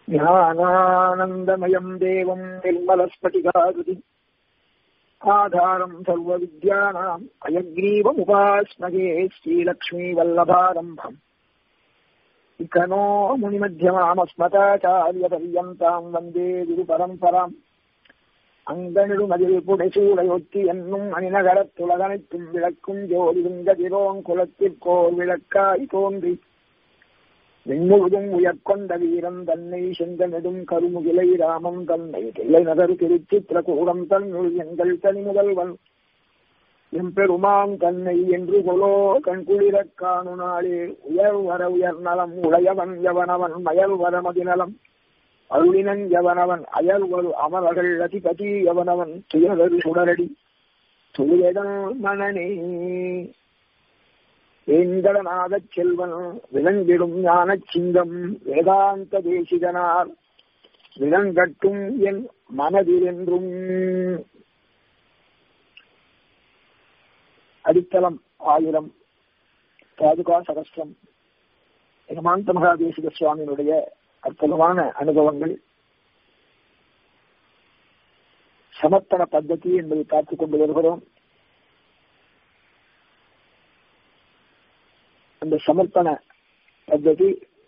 ज्ञानानन्दमयम् देवम् निर्मलस्फटिकाकृति आधारम् सर्वविद्यानाम् अयग्रीवमुपास्मगे श्रीलक्ष्मीवल्लभारम्भम् इकनो முனிமத்தியமாமஸ்மதாச்சாரியபரியந்தாம் வந்தே குரு பரம்பராம் அங்கனிடுமதில் புடைசூடையொத்தி என்னும் அணிநகரத் துலகனைத்தும் விளக்கும் ஜோதிருங்க திரோங் குலத்திற்கோர் விளக்காய் தோன்றி விண்முழுதும் உயர்கொண்ட வீரன் தன்னை செந்தனெடும் கருமுகிலை ராமன் தன்னை தில்லை நகர் திருச்சித்திரகூடம் தன்னுள் எங்கள் தனி முதல்வன் எம்பெருமான் தன்னை என்று கொலோ கண்குளிரக் காணு நாளே உயர் வர உயர் நலம் உடையவன் எவனவன் மயல் வர மதிநலம் அருளினன் எவனவன் அயல் ஒரு அமரர்கள் அதிபதி எவனவன் துயரரு சுடரடி துயதன் மனனே வேங்கடநாதச் செல்வன் விளங்கிடும் ஞானச் சிங்கம் வேதாந்த தேசிகனார் விளங்கட்டும் என் மனதிலென்றும் அடித்தளம் ஆயிரம் பாதுகா சகஸ்திரம் ஹிமாந்த மகாதேசிக சுவாமியினுடைய அற்புதமான அனுபவங்கள் சமர்ப்பண பద్ధதி என்பதை பார்த்துக் கொண்டு வருகிறோம் அந்த சமர்ப்பண பద్ధதி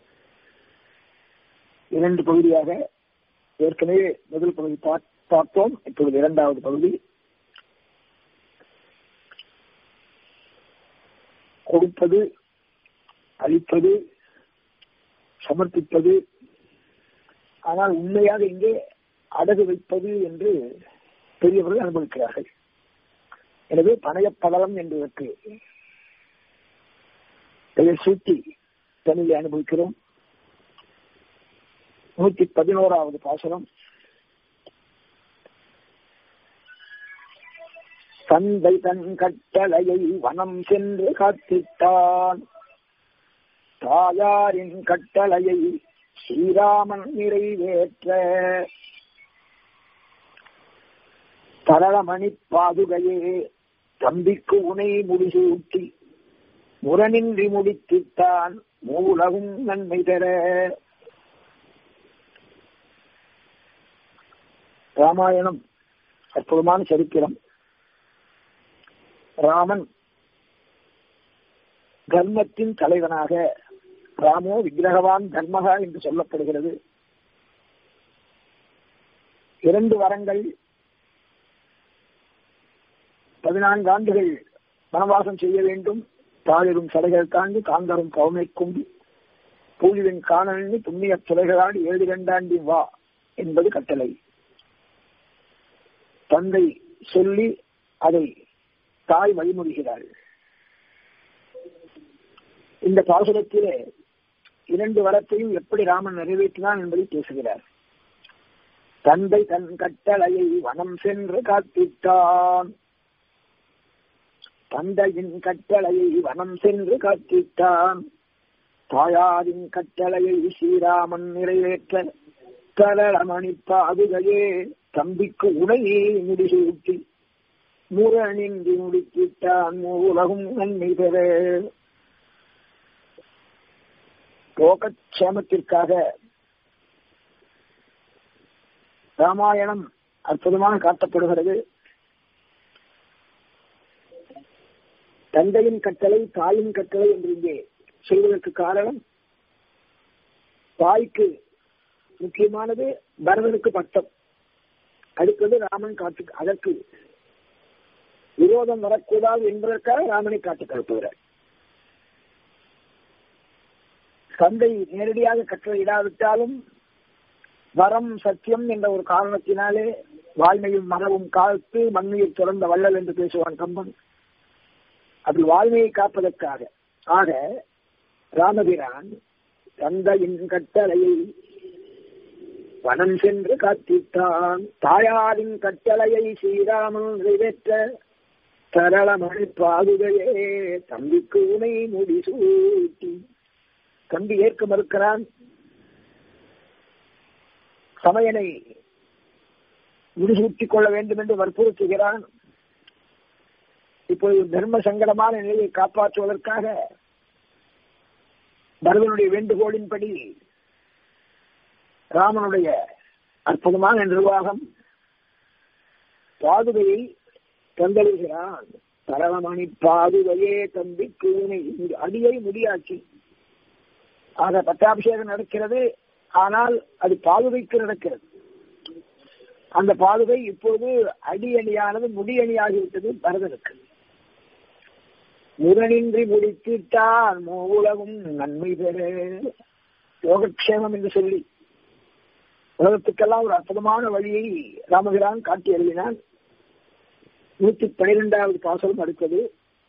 இரண்டு பகுதியாக ஏற்கனவே முதல் பகுதி பார்த்தோம் இப்பொழுது இரண்டாவது பகுதி கொடுப்பது அளிப்பது சமர்ப்பிப்பது ஆனால் உண்மையாக இங்கே அடகு வைப்பது என்று பெரியவர்கள் அனுபவிக்கிறார்கள் எனவே பணையப்படலம் என்பதற்கு பெயர் சூட்டி தமிழில் அனுபவிக்கிறோம் நூத்தி பதினோராவது பாசனம் தந்தை தன் கட்டளையை வனம் சென்று காத்திட்டான் தாயாரின் கட்டளையை ஸ்ரீராமன் நிறைவேற்ற தரளமணி பாதுகையே தம்பிக்கு உனை முடிசூட்டி முரணின்றி முடித்திட்டான் மூலகும் நன்மை பெற ராமாயணம் அற்புதமான சரித்திரம் ராமன் தர்மத்தின் தலைவனாக ராமோ விக்கிரகவான் தர்மகா என்று சொல்லப்படுகிறது இரண்டு வரங்கள் பதினான்கு ஆண்டுகள் வனவாசம் செய்ய வேண்டும் தாழிரும் சடைகள் தாண்டி காந்தரும் கவுமை கொண்டு பூஜிவின் காணனி புண்ணிய துறைகளாடி ஏழு இரண்டாண்டி வா என்பது கட்டளை தந்தை சொல்லி அதை தாய் வழிமொழிகிறாள் இந்த பாசுரத்திலே இரண்டு வரத்தையும் எப்படி ராமன் நிறைவேற்றினான் என்பதை பேசுகிறார் தந்தை தன் கட்டளையை வனம் சென்று காத்திட்டான் தந்தையின் கட்டளையை வனம் சென்று காத்திட்டான் தாயாரின் கட்டளையை ஸ்ரீராமன் நிறைவேற்ற தரளமணி பாதுகையே தம்பிக்கு உடையே முடிசூட்டி முரணின்றி முடித்திட்டான் உலகும் நன்மை பெற லோகக்ஷேமத்திற்காக ராமாயணம் அற்புதமாக காட்டப்படுகிறது தந்தையின் கட்டளை தாயின் கட்டளை என்று இங்கே சொல்வதற்கு காரணம் தாய்க்கு முக்கியமானது பரதனுக்கு பட்டம் அடுத்தது ராமன் காட்டு அதற்கு விரோதம் வரக்கூடாது என்பதற்காக ராமனை காட்டு கழுப்புகிறார் தந்தை நேரடியாக கட்டளையிடாவிட்டாலும் வரம் சத்தியம் என்ற ஒரு காரணத்தினாலே வாய்மையும் மரவும் காத்து மண்ணுயிர் துறந்த வள்ளல் என்று பேசுவான் கம்பன் அதில் வாய்மையை காப்பதற்காக ஆக ராமபிரான் தந்தையின் கட்டளையை வனம் சென்று காத்திட்டான் தாயாரின் கட்டளையை ஸ்ரீராமன் நிறைவேற்ற சரளமணி பாதுகையே தம்பிக்கு உனை முடிசூட்டி தம்பி ஏற்க மறுக்கிறான் சமையனை முடிசூட்டிக் கொள்ள வேண்டும் என்று வற்புறுத்துகிறான் இப்பொழுது தர்ம சங்கடமான நிலையை காப்பாற்றுவதற்காக பரதனுடைய வேண்டுகோளின்படி ராமனுடைய அற்புதமான நிர்வாகம் பாதுகையை தந்தளிகிறான் பரவமணி பாதுகையே தம்பிக்கு அடியை முடியாச்சு ஆக பட்டாபிஷேகம் நடக்கிறது ஆனால் அது பாதுகைக்கு நடக்கிறது அந்த பாதுகை இப்போது அடி அணியானது முடி அணியாகிவிட்டது பரதனுக்கு முரணின்றி முடித்திட்டான் மூலகும் நன்மை பெற யோகக்ஷேமம் என்று சொல்லி உலகத்துக்கெல்லாம் ஒரு அற்புதமான வழியை ராமகிரான் காட்டி அருளினான் நூத்தி பனிரெண்டாவது பாசனம் அடுத்தது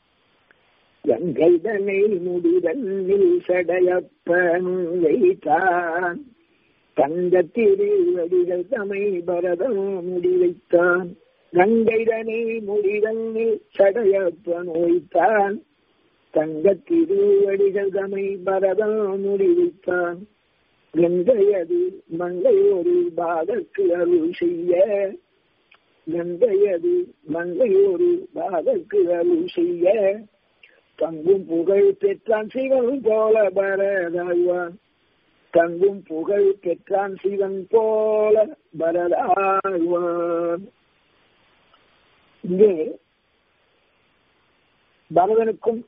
கங்கைதனை முடிதன்னில் சடையப்பன் வைத்தான் தங்க திருவடிகள் தமை பரதம் முடி வைத்தான் கங்கைதனை முடிதன்னில் சடையப்பன் வைத்தான் தங்க திருவடிகள் தமை பரதம் முடி வைத்தான் கங்கையது மங்கை ஒரு பாதற்கு அருள் செய்ய கங்கையது மங்கை ஒரு பாதற்கு அருள் செய்ய தங்கும் புகழ் பெற்றான் சிவன் போல பரதாழ்வான் தங்கும் புகழ் பெற்றான் சிவன் போல பரதாழ்வான் இங்கே பரதனுக்கும்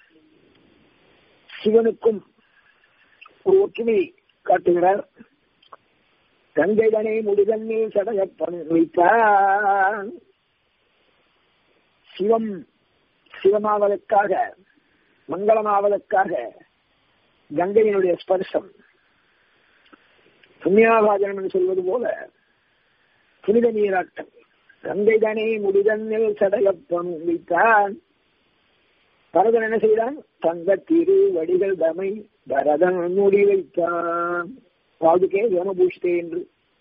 சிவனுக்கும் ஒரு ஒற்றுமை காட்டுகிறார் கங்கைதனை முடிதன்னில் சடகப்பன் வைத்தான் சிவம் சிவமாவதற்காக மங்களமாவதற்காக கங்கையினுடைய ஸ்பர்சம் புண்ணியாபாஜனம் என்று சொல்வது போல புனித நீராட்டம் கங்கைதனை முடிதன்னில் சடகப்பன் வைத்தான் பரதன் என்ன செய்தான் தங்க திரு வடிகள் தமை பரதன் மூடி வைத்தான் பாதுகே யோமபூஷ்டே என்று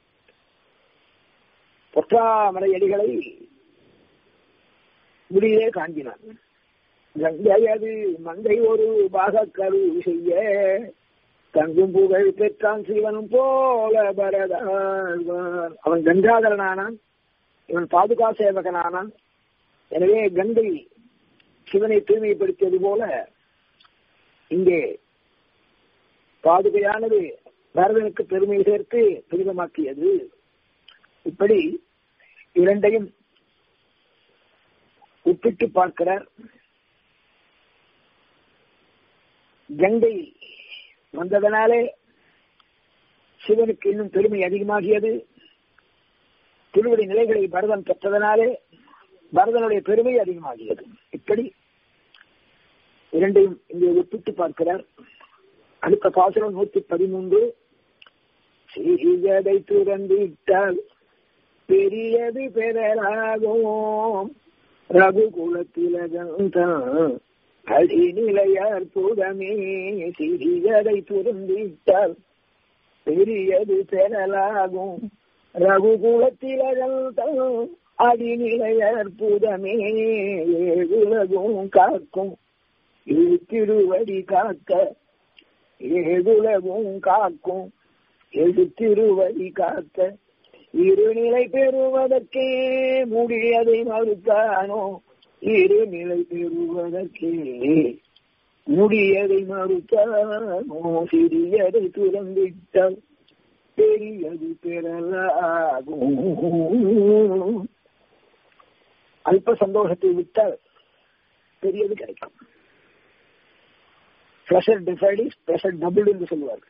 பொற்றாமரை அடிகளை முடியிலே காண்பினான் கங்கையது மங்கை ஒரு பாக கரு செய்ய தங்கும் புகழ் பெற்றான் சிவனும் போல பரதாழ்வான் அவன் கங்காதரனானான் இவன் பாதுகா சேவகனானான் எனவே கங்கை சிவனை தூய்மைப்படுத்தியது போல இங்கே பாதுகையானது பரதனுக்கு பெருமை சேர்த்து புனிதமாக்கியது இப்படி இரண்டையும் ஒப்பிட்டு பார்க்கிறார் கங்கை வந்ததனாலே சிவனுக்கு இன்னும் பெருமை அதிகமாகியது திருவடி நிலைகளை பரதன் பெற்றதனாலே பரதனுடைய பெருமை அதிகமாகியது இப்படி இரண்டையும் இங்கே ஒப்பிட்டு பார்க்கிறார் அடுத்த பாசுரம் நூத்தி பதிமூன்று சிறியதை துறந்து விட்டால் பெரியது பெறலாகும் ரகுகுலத்திலகந்தான் அடிநிலையார் புதமே சிறியதை துறந்திட்டால் பெரியது பெறலாகும் ரகுகுலத்திலகந்தான் அடிநிலையார் புதமே ஏகுலகும் காக்கும் திருவடி காக்க ஏகுலகும் காக்கும் எழுத்திருவடி காக்க இருநிலை பெறுவதற்கே முடியதை மறுத்தானோ இருநிலை பெறுவதற்கே முடியதை மறுத்தானோ சிறியதை துறந்திட்டால் பெரியது பெறலாகும் அல்ப சந்தோஷத்தை விட்டால் பெரியது கிடைக்கும் ப்ரெஷர் டிஃபைடு ப்ரெஷர் டபுள் என்று சொல்லுவார்கள்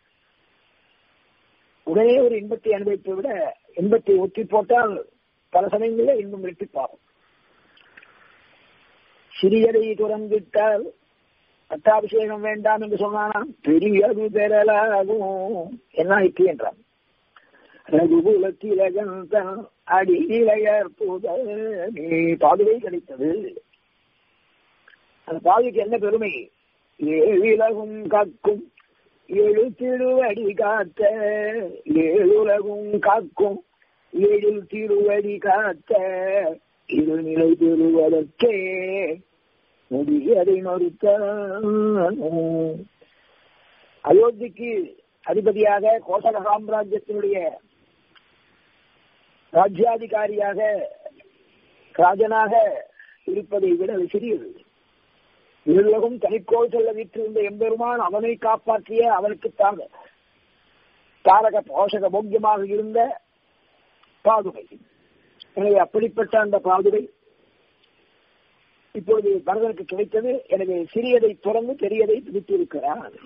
உடனே ஒரு இன்பத்தை அனுபவிப்பதை விட இன்பத்தை ஒத்தி போட்டால் பல சமயங்களில் இன்பம் இரட்டிப்பாகும் சிறியதை துறந்துவிட்டால் பட்டாபிஷேகம் வேண்டாம் என்று சொன்னானாம் பெரியது பெறலாகும் என்ன ஆயிற்று என்றான் ரகுகுலத்திலகந்தன் அடி நிலையர் புதனே பாதுகை கிடைத்தது அந்த பாதுகைக்கு என்ன பெருமை ஏழிலகும் காக்கும் ஏழு திருவடி காத்த ஏழுலகும் காக்கும் ஏழு திருவடி காத்த இருநிலை பெறுவதற்கே முடியதை மறுத்தான் அயோத்திக்கு அதிபதியாக கோசல சாம்ராஜ்யத்தினுடைய ராஜ்யாதிகாரியாக ராஜனாக இருப்பதை விட அது சிறியது இருலகும் தனிக்கோள் செல்ல வீற்றிருந்த எம்பெருமான் அவனை காப்பாற்றிய அவனுக்குத்தாக தாரக போஷக போக்கியமாக இருந்த பாதுகை எனவே அப்படிப்பட்ட அந்த பாதுகை இப்பொழுது பரதனுக்கு கிடைத்தது எனவே சிறியதை துறந்து பெரியதை பிடித்திருக்கிறார்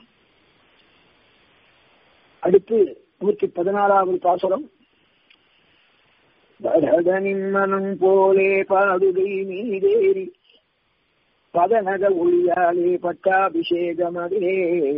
அடுத்து நூற்றி பதினாறாவது பாசுரம் பரதனின் மனம் போலே பாதுகை மீதேறி பதநக ஒளியாலே பட்டாபிஷேகமதே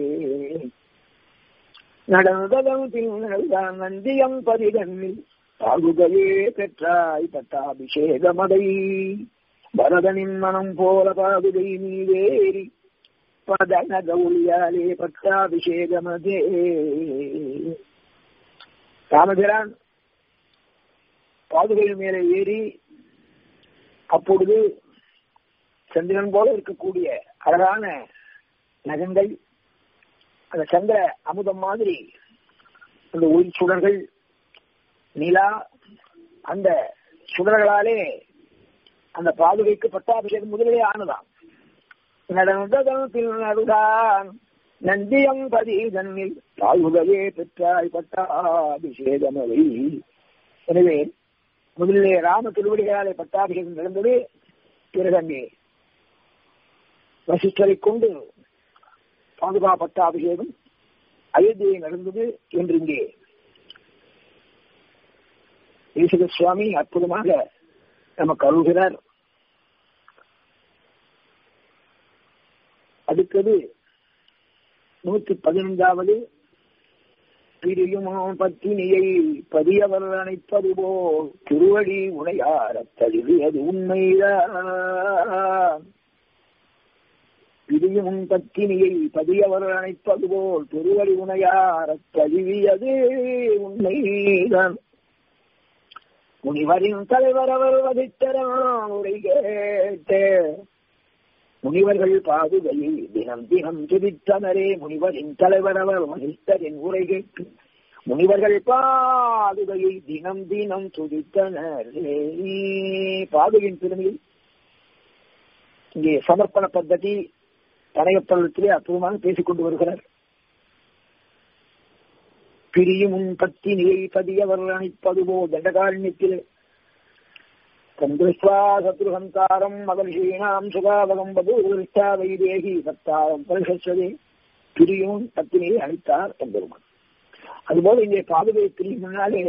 நடந்ததம் பின்னல்தான் நந்தியம் பதிகண்ணில் பாகுகையே பெற்றாய் பட்டாபிஷேகமதை பரதனின் மனம் போல பாதுகை மீதேறி பதநக ஒளியாலே பட்டாபிஷேகமதே ராமபிரான் பாதுகையின் மேலே ஏறி அப்பொழுது சந்திரன் போல இருக்கக்கூடிய அழகான நகங்கள் அந்த சந்திர அமுதம் மாதிரி அந்த ஒளி சுடர்கள் நிலா அந்த சுடர்களாலே அந்த பாதுகைக்கு பட்டாபிஷேகம் முதலே ஆனதாம் நடந்ததன் நடுதான் நந்தியம் பதிதன்னில் பாதுகையே பெற்றாய் பட்டாபிஷேகமவை எனவே முதலிலே ராம திருவடிகளாலே பட்டாபிஷேகம் நடந்தது பிறகு அங்கே வசிஷ்டரை கொண்டு பாதுகா பட்டாபிஷேகம் அயோத்தியை நடந்தது என்று இங்கே ஈசக சுவாமி அற்புதமாக நமக்கு அருள்கிறார் அடுத்தது நூத்தி பதினைந்தாவது பிரியுமோ பத்தினியை பதியவர் அணைப்பது போல் திருவடி உடையாரத் தழுவியது உண்மைதான் பிரியும் பத்தினியை பதியவர் அணைப்பது போல் திருவடி உணையாரத் தழுவியது உண்மைதான் முனிவரின் தலைவர் அவர் வதித்தரம் உரை கேட்டு முனிவர்கள் பாதுகையை தினம் தினம் துதித்தனரே முனிவரின் தலைவர் அவர் வகித்தரின் உரை கேட்டு முனிவர்கள் பாதுகையை தினம் தினம் துதித்தனரே பாதுகையின் பெருமையில் இங்கே சமர்ப்பண பద్ధதி தடையப்பள்ளத்திலே அற்புதமாக பேசிக் கொண்டு வருகிறார் பிரியும் உன் பத்தினியை பதியவர் அணைப்பது போ தண்டகாரண்யத்திலே கந்திருஷ்வா சத்ருஹந்தாரம் மகர்ஷீணாம் சுகாவகம் பதுஷ்டா வைதேகி சத்தாரம் பரிசஸ்வதே பிரியும் பத்தினியை அழைத்தார் என்பதுமான் அதுபோல இங்கே பாதுகை பிரியும் முன்னாலே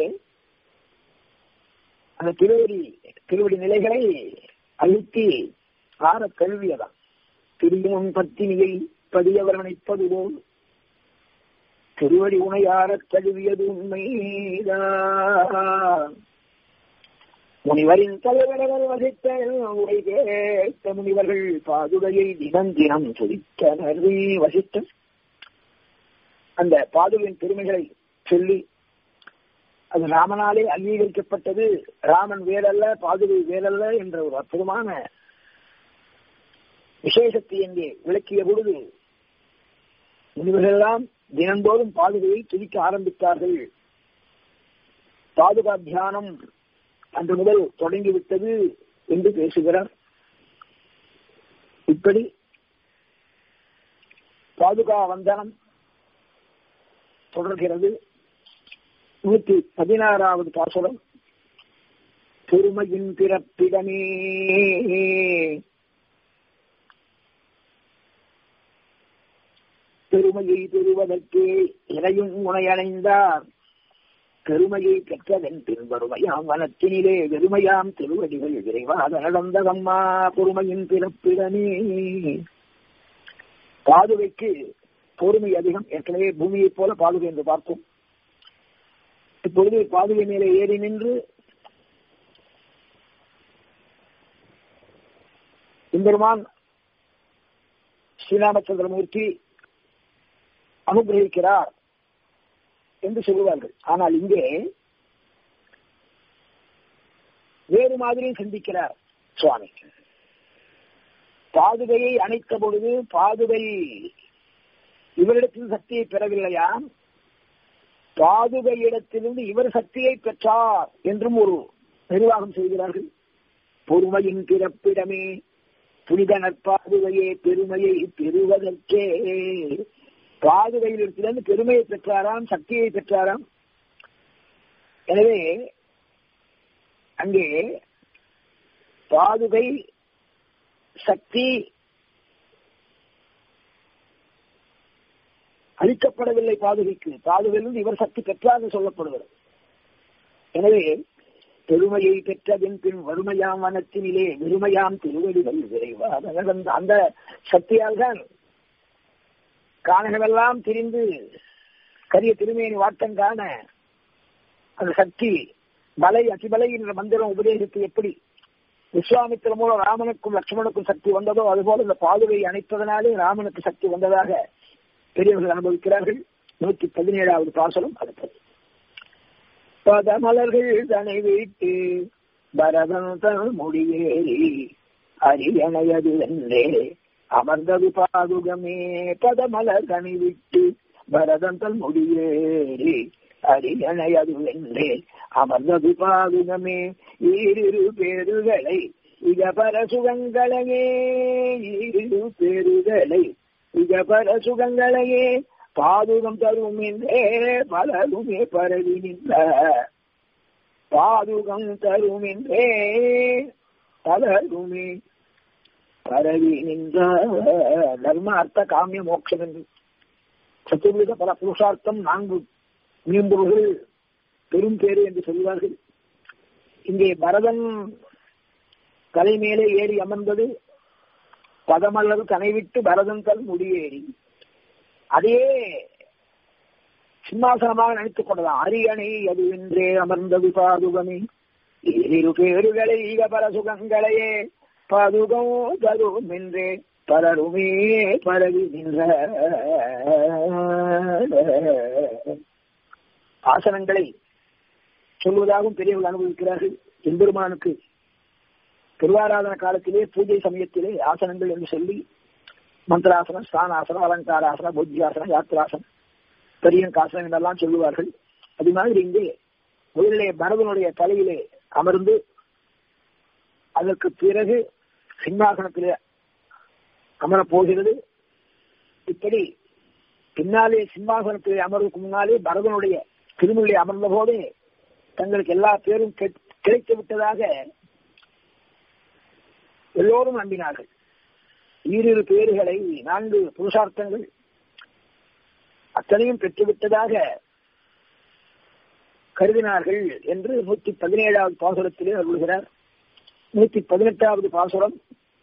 அந்த திருவடி திருவடி நிலைகளை அழுத்தி ஆற கல்வியதான் பிரியும் பத்தினியை பதியவர் அணைப்பது போல் திருவடி உணையாரத் தழுவியது உண்மைதான் முனிவரின் தலைவரவர் வசித்த உரை கேட்ட முனிவர்கள் பாதுகையை தினம் தினம் துதித்தனர் வசித்த அந்த பாதுகையின் பெருமைகளை சொல்லி அது ராமனாலே அங்கீகரிக்கப்பட்டது ராமன் வேலல்ல பாதுகை வேலல்ல என்ற ஒரு அற்புதமான விசேஷத்தை இங்கே விளக்கிய பொழுது முனிவர்களெல்லாம் தினந்தோறும் பாதுகையை துதிக்க ஆரம்பித்தார்கள் பாதுகா தியானம் அன்று முதல் தொடங்கிவிட்டது என்று பேசுகிறார் இப்படி பாதுகா வந்தனம் தொடர்கிறது நூற்றி பதினாறாவது பாசுரம் பெருமையின் பிறப்பிடமே பெருமையை பெறுவதற்கே இறையும் உணையடைந்தார் பெருமையை பெற்றதன் பின்வருமையாம் வனத்தினிலே வெறுமையாம் திருவடிகள் விரைவாக நடந்ததம்மா பொறுமையின் பிறப்பிடமே பாதுகைக்கு பொறுமை அதிகம் ஏற்கனவே பூமியைப் போல பாதுகை என்று பார்த்தோம் இப்பொழுது பாதுகை மேலே ஏறி நின்று இம்பெருமான் ஸ்ரீராமச்சந்திரமூர்த்தி அனுகிரகிக்கிறார் என்று சொல்லுவார்கள் ஆனால் இங்கே வேறு மாதிரி சிந்திக்கிறார் சுவாமி பாதுகையை அணைத்த பொழுது பாதுகை இவரிடத்தில் சக்தியை பெறவில்லையாம் பாதுகையிடத்திலிருந்து இவர் சக்தியை பெற்றார் என்றும் ஒரு நிர்வாகம் செய்கிறார்கள் பொறுமையின் பிறப்பிடமே புனித நற்பாதுகையே பெருமையை பெறுவதற்கே பாதுகையிலிருந்து பெருமையை பெற்றாராம் சக்தியை பெற்றாராம் எனவே அங்கே பாதுகை சக்தி அளிக்கப்படவில்லை பாதுகைக்கு பாதுகையிலிருந்து இவர் சக்தி பெற்றார் சொல்லப்படுகிறது எனவே பெருமையை பெற்றதின் பின் வறுமையாம் வனத்தினிலே வெறுமையாம் திருவடிகள் விரைவாக அந்த சக்தியால் தான் காணகமெல்லாம் திரிந்து கரிய திருமேனி வாட்டம் காண அந்த சக்தி பலை அதிபலை என்ற மந்திரம் உபதேசித்து எப்படி விஸ்வாமித்திர மூலம் ராமனுக்கும் லட்சுமணுக்கும் சக்தி வந்ததோ அதுபோல இந்த பாதுகை அணைத்ததனாலே ராமனுக்கு சக்தி வந்ததாக பெரியவர்கள் அனுபவிக்கிறார்கள் நூற்றி பதினேழாவது பாசனம் அடுத்தது பதமலர்கள் தனை வீட்டு பரதன் முடியேறி அரியணையது என்றே அமர்ந்தது பாதுகமே பதமலர் தனி விட்டு பரதந்தல் முடியேறி அரியணையது என்றே அமர்ந்தது பாதுகமே ஈரிரு பேருகளை இகபர சுகங்களையே ஈரிரு பேருகளை இகபர சுகங்களையே பாதுகம் தரும் என்றே பலருமே பரவி நின்ற பாதுகம் தரும் என்றே பலருமே பரவி நின்ற தர்ம அர்த்த காமிய மோட்சம் என்று சத்துர்வித பல புருஷார்த்தம் நான்கு மீம்பொருள்கள் பெரும் பேரு என்று சொல்வார்கள் இங்கே பரதன் தலை மேலே ஏறி அமர்ந்தது பதமல்லது தனை விட்டு பரதன் தன் முடியேறி அதே சிம்மாசனமாக நினைத்துக் கொள்ளலாம் அரியணை அது என்றே அமர்ந்தது பாதுகமே இரு பேருகளை பல சுகங்களையே பாதுகம் தரும் என்றே பலருமே பரவி நின்ற ஆசனங்களை சொல்வதாகவும் பெரியவர்கள் அனுபவிக்கிறார்கள் எம்பெருமானுக்கு திருவாராதன காலத்திலே பூஜை சமயத்திலே ஆசனங்கள் என்று சொல்லி மந்திராசனம் ஸ்தானாசனம் அலங்காராசனம் புத்தியாசனம் யாத்திராசனம் பெரியங்காசனம் என்றெல்லாம் சொல்லுவார்கள் அது மாதிரி இங்கே முதலிலே பரதனுடைய தலையிலே அமர்ந்து அதற்கு பிறகு சிம்மாசனத்திலே அமரப் போகிறது இப்படி பின்னாலே சிம்மாசனத்திலே அமர்வுக்கு முன்னாலே பரதனுடைய திருமொழி அமர்ந்த போதே தங்களுக்கு எல்லா பேரும் கிடைத்து விட்டதாக எல்லோரும் நம்பினார்கள் ஈரிரு பேர்களை நான்கு புருஷார்த்தங்கள் அத்தனையும் பெற்றுவிட்டதாக கருதினார்கள் என்று நூத்தி பதினேழாவது பாசுரத்திலே அருள்கிறார் நூத்தி பதினெட்டாவது பாசுரம்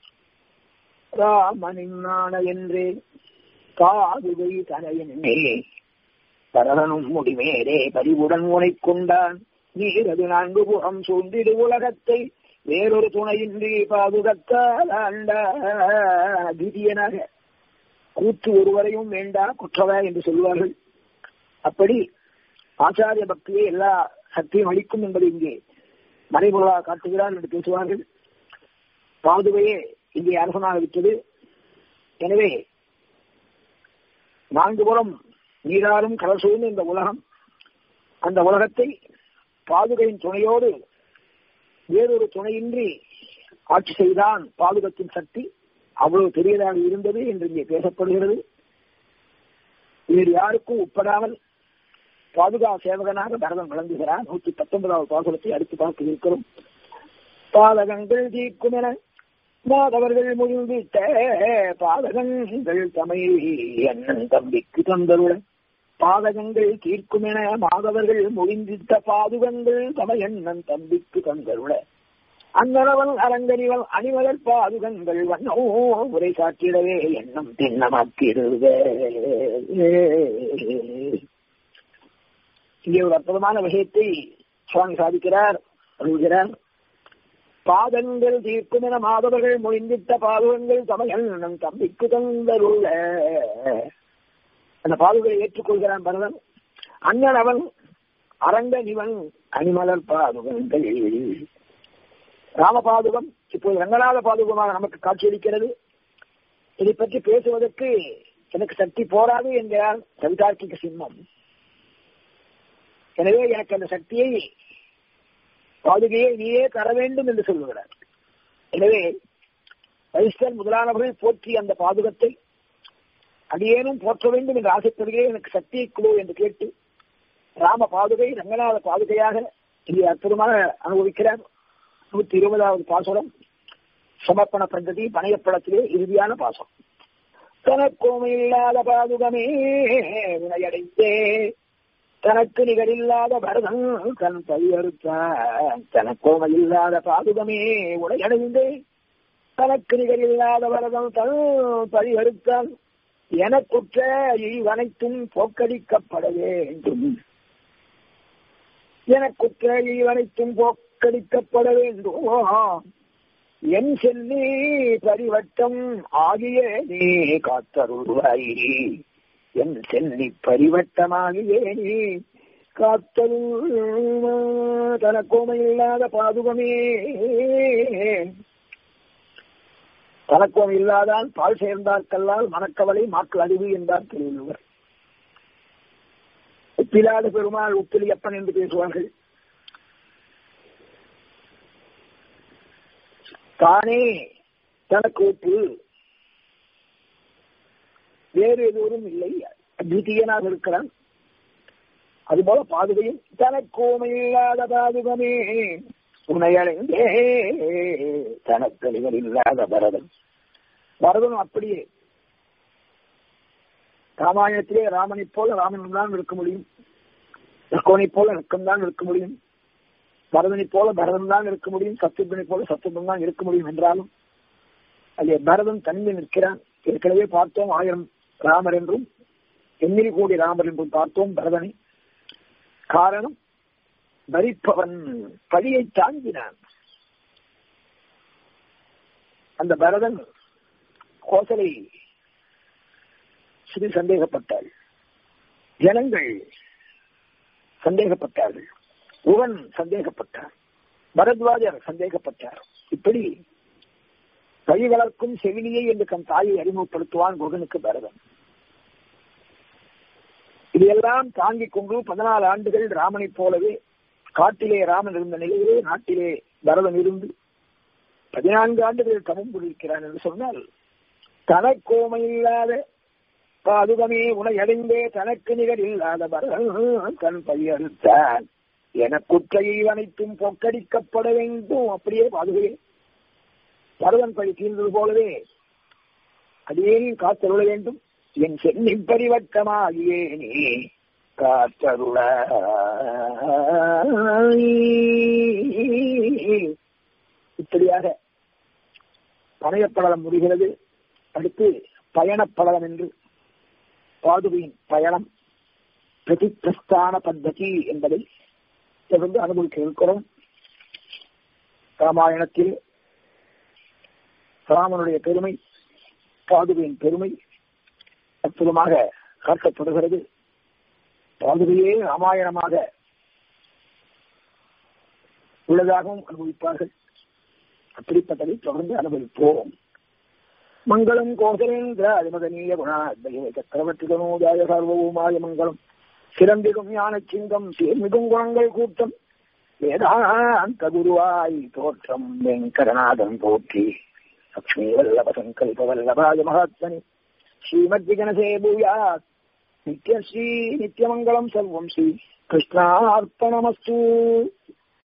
ராமனின்னான என்றே காதுகை தனையன்னே பரதனும் முடிமேரே பரிவுடன் உனை கொண்டான் நீரது நான்கு புறம் சூழ்ந்திடு உலகத்தை வேறொரு துணையின்றி பாதுகத்தால் ஆண்டாதியனாக கூற்று ஒருவரையும் வேண்டா குற்றவா என்று சொல்வார்கள் அப்படி ஆச்சாரிய பக்தியை எல்லா சக்தியும் அளிக்கும் என்பதை இங்கே மறைபொருளாக காட்டுகிறார் என்று பேசுவார்கள் பாதுகையே இங்கே அரசனாக விட்டது எனவே நான்கு புறம் நீராறும் கடல் சூழ்ந்த இந்த உலகம் அந்த உலகத்தை பாதுகையின் துணையோடு வேறொரு துணையின்றி ஆட்சி செய்தான் பாதுகத்தின் சக்தி அவ்வளவு பெரியதாக இருந்தது என்று இங்கே பேசப்படுகிறது வேறு யாருக்கும் உட்படாமல் பாதுகா சேவகனாக பரதன் விளங்குகிறார் நூற்றி பத்தொன்பதாவது பாசுரத்தை அடுத்து பார்க்க இருக்கிறோம் பாதகங்கள் தீர்க்கும் என மாதவர்கள் முடிந்திட்ட பாதகங்கள் தமை அண்ணன் தம்பிக்கு தந்தருள பாதகங்கள் தீர்க்கும் என மாதவர்கள் முடிந்திட்ட பாதுகங்கள் தமை அண்ணன் தம்பிக்கு தந்தருள அங்கனவன் அரங்கனிவன் அணிவலர் பாதுகங்கள் வண்ணோ உரை சாற்றிடவே எண்ணம் திண்ணமாக்கிடுவே இங்கே ஒரு அற்புதமான விஷயத்தை சுவாமி சாதிக்கிறார் அருள்கிறார் பாதங்கள் தீர்க்கும் என மாதவர்கள் மொழிந்திட்ட பாதுகங்கள் தமையல் நம் தம்பிக்கு தந்தருள்ள அந்த பாதுகளை ஏற்றுக்கொள்கிறான் பரதன் அண்ணன் அவன் அரங்கனிவன் அணிமலர் பாதுகங்கள் ராமபாதுகம் இப்போது ரங்கநாத பாதுகமாக நமக்கு காட்சியளிக்கிறது இதை பற்றி பேசுவதற்கு எனக்கு சக்தி போராது என்கிறார் சவிதார்க்கிக சிம்மம் எனவே எனக்கு அந்த சக்தியை பாதுகையை நீயே தர வேண்டும் என்று சொல்லுகிறார் எனவே வைஸ்கர் முதலானவர்கள் போற்றி அந்த பாதுகத்தை அடியேனும் போற்ற வேண்டும் என்று ஆசைப்படுகிறேன் எனக்கு சக்தியை குழு என்று கேட்டு ராம பாதுகை ரங்கநாத பாதுகையாக இங்கே அற்புதமாக அனுபவிக்கிறார் நூத்தி இருபதாவது பாசுரம் சமர்ப்பண பద్ధதி பணையப்படத்திலே இறுதியான பாசம் தனக்கோமை இல்லாத பாதுகமே வினையடைந்தே தனக்கு நிகரில்லாத பரதன் தன் பையறுத்தான் தனக்கோமை இல்லாத பாதுகமே உடையடைந்தே தனக்கு நிகரில்லாத பரதன் தன் பரிகருத்தான் எனக்குற்ற இவனைத்தும் போக்கடிக்கப்பட வேண்டும் எனக்குற்ற இவனைத்தும் போக்கடிக்கப்பட வேண்டும் என் செல்லி பரிவட்டம் ஆகிய நீ காத்தருள்வாய் என் செல்லி பரிவட்டமாகிய நீ காத்தருள் தனக்கோமை இல்லாத பாதுகமே தனக்கோம் இல்லாதால் பால் சேர்ந்தார்கல்லால் மனக்கவலை மாக்கள் அறிவு என்றார் திருவள்ளுவர் உப்பிலாத பெருமாள் உப்பிலியப்பன் என்று பேசுவார்கள் தானே தனக்கு ஒப்பு வேறு எதுவரும் இல்லை அத்விதீயனாக இருக்கிறான் அதுபோல பாதுகையும் தனக்கோமையில்லாத பாதுகமே உனையடைந்தே தனக்கழிகள் இல்லாத பரதன் பரதன் அப்படியே ராமாயணத்திலே ராமனை போல ராமன் தான் இருக்க முடியும் லக்கோனை போல லக்கம் தான் இருக்க முடியும் பரதனை போல பரதன் தான் இருக்க முடியும் சத்ருபனை போல சத்ருபன் தான் இருக்க முடியும் என்றாலும் அதிலே பரதன் தனிந்து நிற்கிறான் ஏற்கனவே பார்த்தோம் ஆயிரம் ராமர் என்றும் எண்ணில் கோடி ராமர் என்றும் பார்த்தோம் பரதனை காரணம் பரிப்பவன் பழியை தாங்கினான் அந்த பரதன் கோசலை சிறு சந்தேகப்பட்டாள் ஜனங்கள் சந்தேகப்பட்டார்கள் உவன் சந்தேகப்பட்டார் பரத்வாஜர் சந்தேகப்பட்டார் இப்படி கை வளர்க்கும் செவிலியை என்று தன் தாயை அறிமுகப்படுத்துவான் குகனுக்கு பரதன் இதையெல்லாம் தாங்கிக் கொண்டு பதினாலு ஆண்டுகள் ராமனைப் போலவே காட்டிலே ராமன் இருந்த நிலையிலே நாட்டிலே பரதன் இருந்து பதினான்கு ஆண்டுகள் தமம் புரிக்கிறான் என்று சொன்னால் தனக்கோமை இல்லாத பாதுகமே உனையடைந்தே தனக்கு நிகர் இல்லாத பரதன் தன் பையறுத்தான் எனக்குற்றையை அனைத்தும் பொக்கடிக்கப்பட வேண்டும் அப்படியே பாதுகையே பரதன் பழி தீர்ந்தது போலவே அடியேன் காத்தருள வேண்டும் என் சென்னி பரிவட்டமாகியே நீ காத்தருள இப்படியாக பணையப்படலம் முடிகிறது அடுத்து பயணப்படலம் என்று பாதுகையின் பயணம் பிரதிப்பிரஸ்தான பத்ததி என்பதை தொடர்ந்து அனுபவிக்க இருக்கிறோம் ராமாயணத்தில் ராமனுடைய பெருமை பாதுகையின் பெருமை அற்புதமாக காட்டப்படுகிறது பாதுகையே ராமாயணமாக உள்ளதாகவும் அனுபவிப்பார்கள் அப்படிப்பட்டதை தொடர்ந்து அனுபவிப்போம் மங்களம் கோசலேந்திர அதிமதனீய குணாத்மய சக்கரவர்த்தி தனோஜாய சர்வவுமாய மங்களம் சிறந்திடும் ஞான சிங்கம் சீர்மிகும் குணங்கள் கூட்டம் வேதாந்த குருவாய் தோற்றம் வெங்கடநாதன் போற்றி லக்ஷ்மி வல்லப சங்கல்ப வல்லபாய மகாத்மனி ஸ்ரீமத் விகனசே பூயாத் நித்யஸ்ரீ நித்யமங்கலம் சர்வம் ஸ்ரீ கிருஷ்ணார்ப்பணமஸ்து